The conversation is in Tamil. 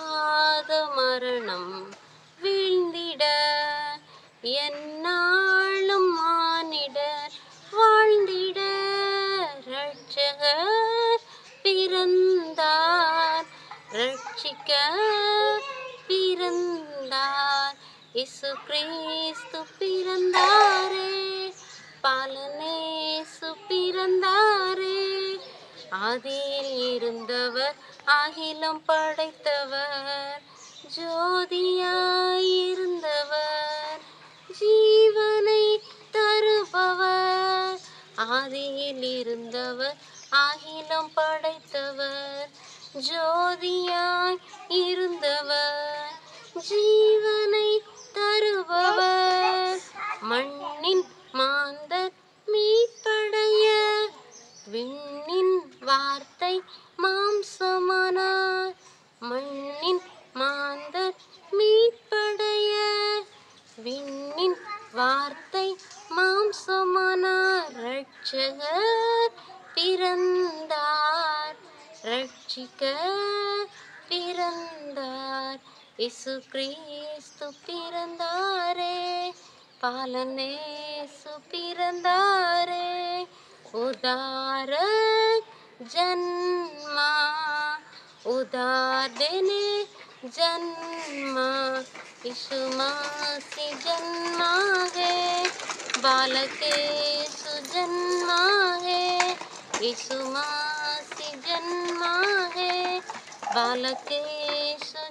இல்லாத மரணம் வீழ்ந்திட என்னாலும் மானிடர் வாழ்ந்திட ரட்சகர் பிறந்தார் ரட்சிக்க பிறந்தார் இயேசு கிறிஸ்து பிறந்தாரே பாலனேசு பிறந்தாரே ஆதியில் இருந்தவர் அகிலம் படைத்தவர் ஜோதியாயிருந்தவர் ஜீவனை தருபவர் ஆதியில் இருந்தவர் அகிலம் படைத்தவர் ஜோதியாய் இருந்தவர் ஜீவனை தருபவர் மண்ணின் மாந்தர் மீட்படைய விண்ணின் வார்த்தை மாம்சமானார் மண்ணின் மாந்தர் மீட்படைய விண்ணின் வார்த்தை மாம்சமானார் ரட்சகர் பிறந்தார் ரட்சிக்க பிறந்தார் இயேசு கிறிஸ்து பிறந்தாரே பாலனேசு பிறந்தாரே उदार जन्मा उदार देने जन्मा यीशु मसीह जन्मा है बालक यीशु जन्मा है यीशु मसीह जन्मा है बालक यीशु